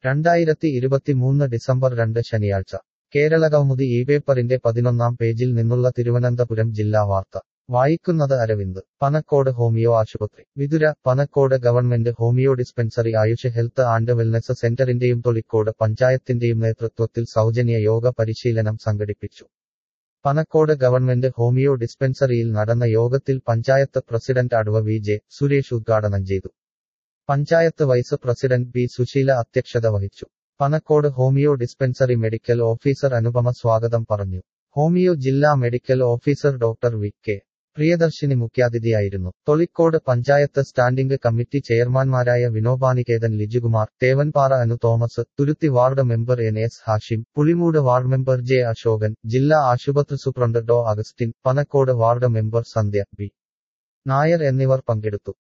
രണ്ടായിരത്തി ഇരുപത്തിമൂന്ന് ഡിസംബർ രണ്ട് ശനിയാഴ്ച കേരളകൗമുദി ഈ പേപ്പറിന്റെ പതിനൊന്നാം പേജിൽ നിന്നുള്ള തിരുവനന്തപുരം ജില്ലാ വാർത്ത വായിക്കുന്നത് അരവിന്ദ് പനക്കോട് ഹോമിയോ ആശുപത്രി Vithura Panakkode government homeo dispensary AYUSH health and wellness സെന്ററിന്റെയും തൊളിക്കോട് പഞ്ചായത്തിന്റെയും നേതൃത്വത്തിൽ സൗജന്യ യോഗ പരിശീലനം സംഘടിപ്പിച്ചു പനക്കോട് ഗവൺമെന്റ് ഹോമിയോ ഡിസ്പെൻസറിയിൽ നടന്ന യോഗത്തിൽ panchayat president adv V J Suresh ഉദ്ഘാടനം ചെയ്തു panchayat vice president B Susheela അധ്യക്ഷത വഹിച്ചു Panakkode homeo dispensary medical officer Anupama സ്വാഗതം പറഞ്ഞു ഹോമിയോ ജില്ലാ medical officer doctor V K Priyadarshini മുഖ്യാതിഥിയായിരുന്നു തൊളിക്കോട് പഞ്ചായത്ത് സ്റ്റാൻഡിംഗ് കമ്മിറ്റി ചെയർമാൻമാരായ Vinobaniketan Lijukumar Thevanpara Anu Thomas Thuruthi ward member N S Hashim Pulimoodu ward member J Ashokan ജില്ലാ ആശുപത്രി സൂപ്രണ്ട് ഡോ Augustine Panakkode ward member Sandhya B Nair എന്നിവർ പങ്കെടുത്തു